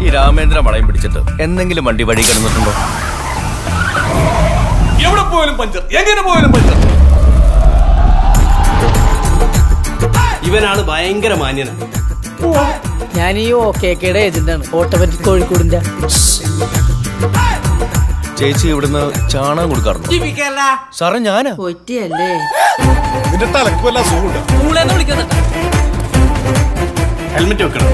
ഈ രാമേന്ദ്ര വളയം പിടിച്ചിട്ട് എന്തെങ്കിലും വണ്ടി വഴി കിടന്നിട്ടുണ്ടോ എവിടെ പോയാലും പഞ്ചർ എങ്ങനെ പോയാലും പഞ്ചർ ഇവനാണ് ഭയങ്കര മാന്യനാണ് ഞാൻ ഈ ഓക്കേക്കയുടെ ഏജന്റാണ് ഓട്ടോമാറ്റിക് കോഴിക്കോടിന്റെ ചേച്ചി ഇവിടുന്ന് ചാണകം കൊടുക്കാറുണ്ട് സാറേ ഞാനാ ഒറ്റയല്ലേ നിന്റെ തലക്ക് വല്ല അസുഖമുണ്ട് മൂളേന്ന് വിളിക്കുന്നുണ്ട് ഹെൽമെറ്റ് വെക്കണം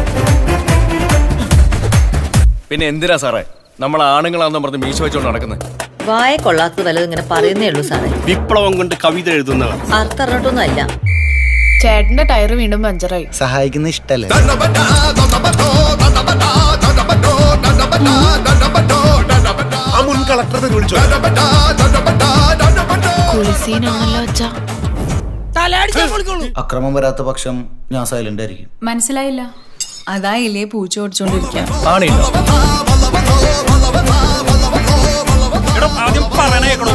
പിന്നെ എന്തിനാ സാറേ നമ്മൾ ആണുങ്ങളാണെന്ന് പറഞ്ഞ് മീശ വെച്ചോണ്ട് നടക്കുന്നത് വായ കൊള്ളാത്തത് വല്ലതും ഇങ്ങനെ പറയുന്നേ ഉള്ളൂ സാറേ വിപ്ലവം കൊണ്ട് കവിത എഴുതുന്നവർ അർത്ഥം അറിഞ്ഞിട്ടൊന്നും അല്ല ചേട്ടന്റെ ടയർ വീണ്ടും പഞ്ചറായി സഹായിക്കുന്ന ഇഷ്ടല്ലേ ആ മുൻ കളക്ടറെ വിളിച്ചോ കുളിസീനാണല്ലോ അച്ഛാ അക്രമം വരാത്ത പക്ഷം ഞാൻ സൈലന്റ് ആയിരിക്കും മനസ്സിലായില്ല അതായില്ലേ പൂച്ച ഓടിച്ചോണ്ടിരിക്കാം ആണില്ലോ ആദ്യം പറയണേക്കണോ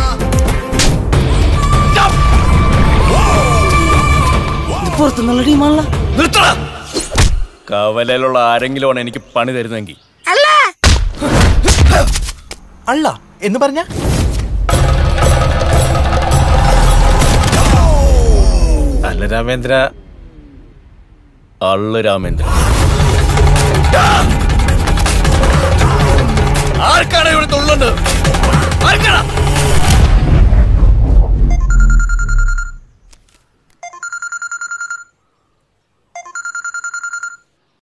പുറത്തുനിന്നുള്ള ടീമാണല്ലോ നിർത്തടാ കവലയിലുള്ള ആരെങ്കിലും ആണ് എനിക്ക് പണി തരുന്നെങ്കിൽ അല്ല എന്ന് പറഞ്ഞ അല്ല രാമേന്ദ്ര അള്ളു രാമേന്ദ്ര ആർക്കാണ് ഇവിടെ തൊള്ളുണ്ട് ആർക്കാണ്